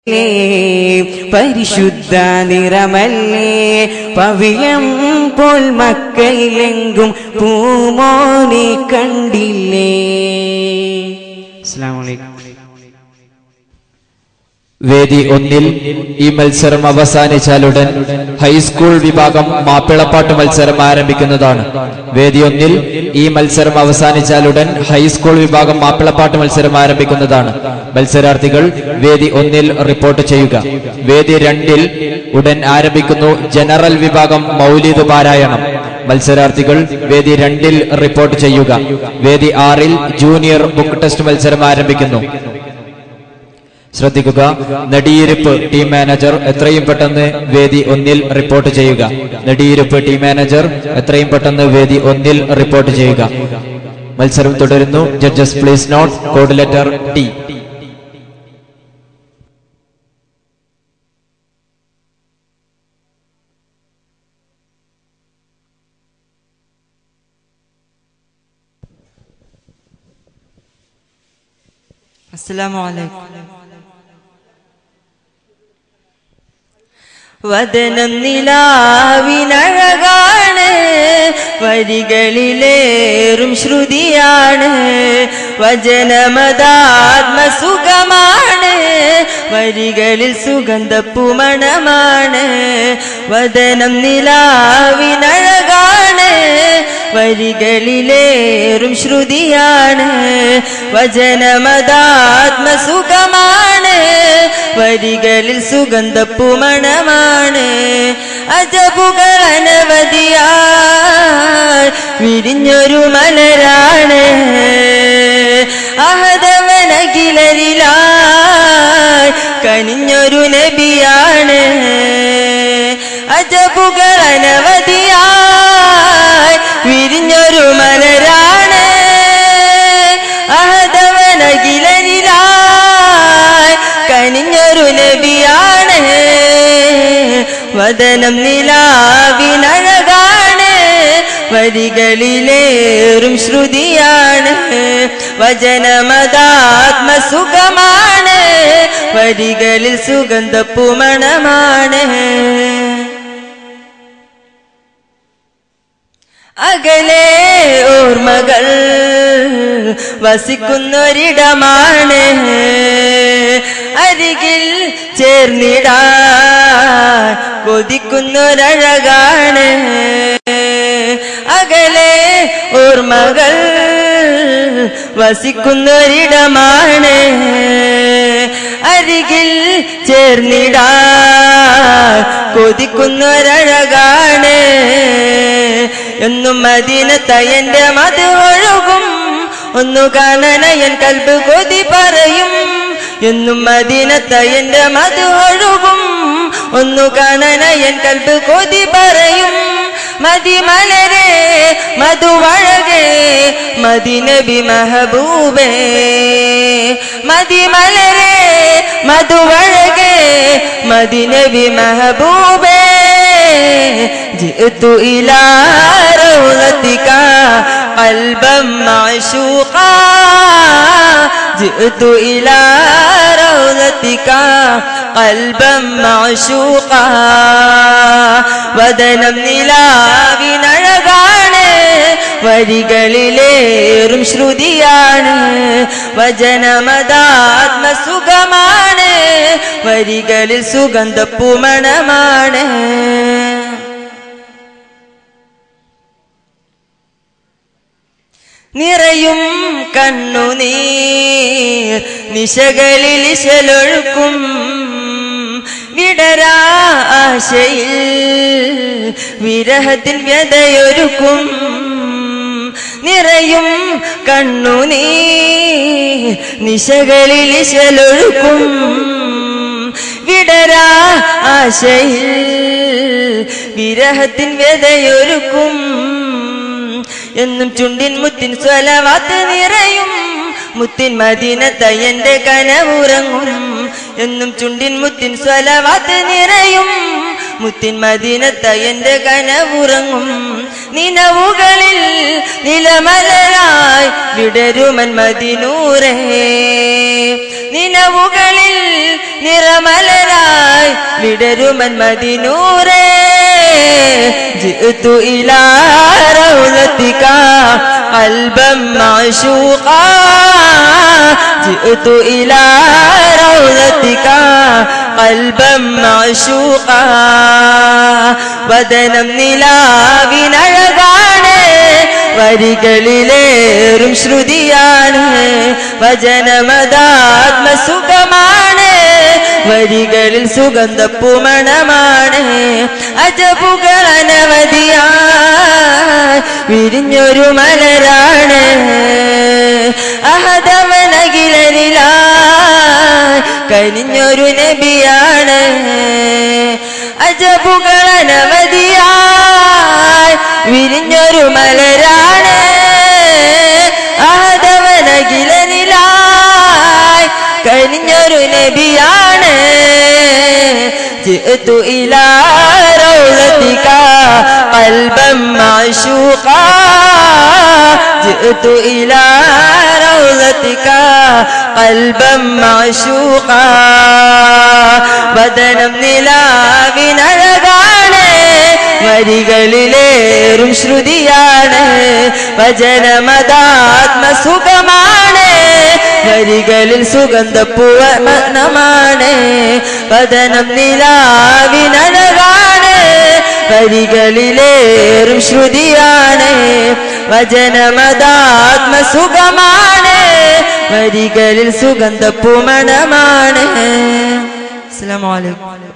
പരിശുദ്ധ നിറമല്ലേ പവിഴം പോൽ മക്കയിലെങ്കും പൂമോനെ കണ്ടില്ലേ അസ്സാം വലൈക്കും വേദി ഒന്നിൽ ഈ മത്സരം അവസാനിച്ചാലുടൻ ഹൈസ്കൂൾ വിഭാഗം മാപ്പിളപ്പാട്ട് മത്സരം ആരംഭിക്കുന്നതാണ് വേദി ഒന്നിൽ ഈ മത്സരം അവസാനിച്ചാലുടൻ ഹൈസ്കൂൾ വിഭാഗം മാപ്പിളപ്പാട്ട് മത്സരം ആരംഭിക്കുന്നതാണ് മത്സരാർത്ഥികൾ വേദി ഒന്നിൽ റിപ്പോർട്ട് ചെയ്യുക വേദി രണ്ടിൽ ഉടൻ ആരംഭിക്കുന്നു ജനറൽ വിഭാഗം മൗലിദ് പാരായണം മത്സരാർത്ഥികൾ വേദി രണ്ടിൽ റിപ്പോർട്ട് ചെയ്യുക വേദി ആറിൽ ജൂനിയർ ബുക്ക് ടെസ്റ്റ് മത്സരം ആരംഭിക്കുന്നു ശ്രദ്ധിക്കുക നെടിയിരുപ്പ് ടീം മാനേജർ എത്രയും പെട്ടെന്ന് വേദി ഒന്നിൽ റിപ്പോർട്ട് ചെയ്യുക നെടിയിരുപ്പ് ടീം മാനേജർ എത്രയും പെട്ടെന്ന് വേദി ഒന്നിൽ റിപ്പോർട്ട് ചെയ്യുക മത്സരം തുടരുന്നു judges please note code letter T അസ്സലാമു അലൈക്കും വദനം നിലാവിനഴകാണ് വരികളിലേറും ശ്രുതിയാണ് വചനമതാത്മസുഖമാണ് വരികളിൽ സുഗന്ധപ്പുമണമാണ് വദനം നിലാവിനഴകാണ് വരികളിലേറും ശ്രുതിയാണ് വചനമതാത്മസുഖമാണ് വരികളിൽ സുഗന്ധപ്പുമണമാണ് അജബുകൾ അനവധിയായി വിരിഞ്ഞൊരു മലരാണ് അഹദവനകിലരിലായി കനിഞ്ഞൊരു നബിയാണ് അജബുകൾ അനവധിയായി വിരിഞ്ഞൊരു മലരാണ് അഹദവനകിലരിലായി കനിഞ്ഞൊരു നബിയാണ് വദനം നിലാവിനഴകാണ് വരികളിലേറും ശ്രുതിയാണ് വചനമതാത്മസുഖമാണ് വരികളിൽ സുഗന്ധപ്പുമണമാണ് അകലെ ഓർമ്മകൾ വസിക്കുന്നൊരിടമാണ് അരികിൽ ചേർന്നിടാൻ കൊതിക്കുന്നൊരഴകാണ് അകലെ ഓർമ്മകൾ വസിക്കുന്നൊരിടമാണ് അരികിൽ ചേർന്നിടാൻ കൊതിക്കുന്നൊരഴകാണ് എന്നും മദീനത്തയന്റെ മത് ഒഴുകും ഒന്നു കാണനയൻ കൽബ് കൊതി പറയും എന്നും മദീനത്തയന്റെ മത് ഒഴുകും ഒന്നു കാണനയൻ കൽബ് കൊതി പറയും മതിമലരെ മധുവഴകെ മദിനബി മഹബൂബേ മതിമലരെ മധുവഴകെ മദിനബി മഹബൂബേ جئت إلى روضتك قلبا معشوقا جئت إلى روضتك قلبا معشوقا വദനം നിലാവിനഴകാണ് വരികളിലേറും ശ്രുതിയാണ് വചനമതാത്മസുഖമാണ് വരികളിൽ സുഗന്ധപ്പുമണമാണ് നിറയും കണ്ണുനീർ നിശകളിൽ ഇശലൊഴുക്കും വിടരാ ആശയിൽ വിരഹത്തിൽ വ്യതയൊരുക്കും നിറയും കണ്ണുനീർ നിശകളിൽ ഇശലൊഴുക്കും വിടരാ ആശയിൽ വിരഹത്തിൻ വ്യതയൊരുക്കും എന്നും ചുണ്ടിൻ മുത്തിൻ സ്വലവാത്ത് നിറയും മുത്തിൻ മദീനത്തയ്യന്റെ കനവുറങ്ങും എന്നും ചുണ്ടിൻ മുത്തിൻ സ്വലവാത്ത് നിറയും മുത്തിൻ മദീനത്തയ്യന്റെ കനവുറങ്ങും നിലവുകളിൽ നിലമലരായി വിടരുമൻ മദിനൂരേ നിലവുകളിൽ നിറമലരായി വിടരുമൻ മതിനൂരേ جئت إلى روضتك قلبا معشوقا جئت إلى روضتك قلبا معشوقا വദനം നിലാവിനഴകാണ് വരികളിലേറും ശ്രുതിയാണ് വചനമതാത്മസുഖമാണ് വരികളിൽ സുഗന്ധപ്പുമണമാണ് അജബുകൾ അനവധിയായി വിരിഞ്ഞൊരു മലരാണ് അഹദവനകിലനിലായി കനിഞ്ഞൊരു നബിയാണ് അജബുകൾ അനവധിയായി വിരിഞ്ഞൊരു മലരാണ് ആദവനകിലനിലായി കനിഞ്ഞൊരു നബിയാണ് جئت إلى روضتك قلبا معشوقا جئت إلى روضتك قلبا معشوقا വദനം നിലാവിനഴകാണ് വരികളിലേറും ശ്രുതിയാണ് വചനമതാത്മസുഖമാണ് വരികളിൽ സുഗന്ധപ്പൂവനമാണ് വദനം നിലാവിനഴകാണ് വരികളിലേറും ശ്രുതിയാണ് വചനമതാത്മസുഖമാണ് വരികളിൽ സുഗന്ധപ്പൂമണമാണ് അസ്സലാമു അലൈക്കും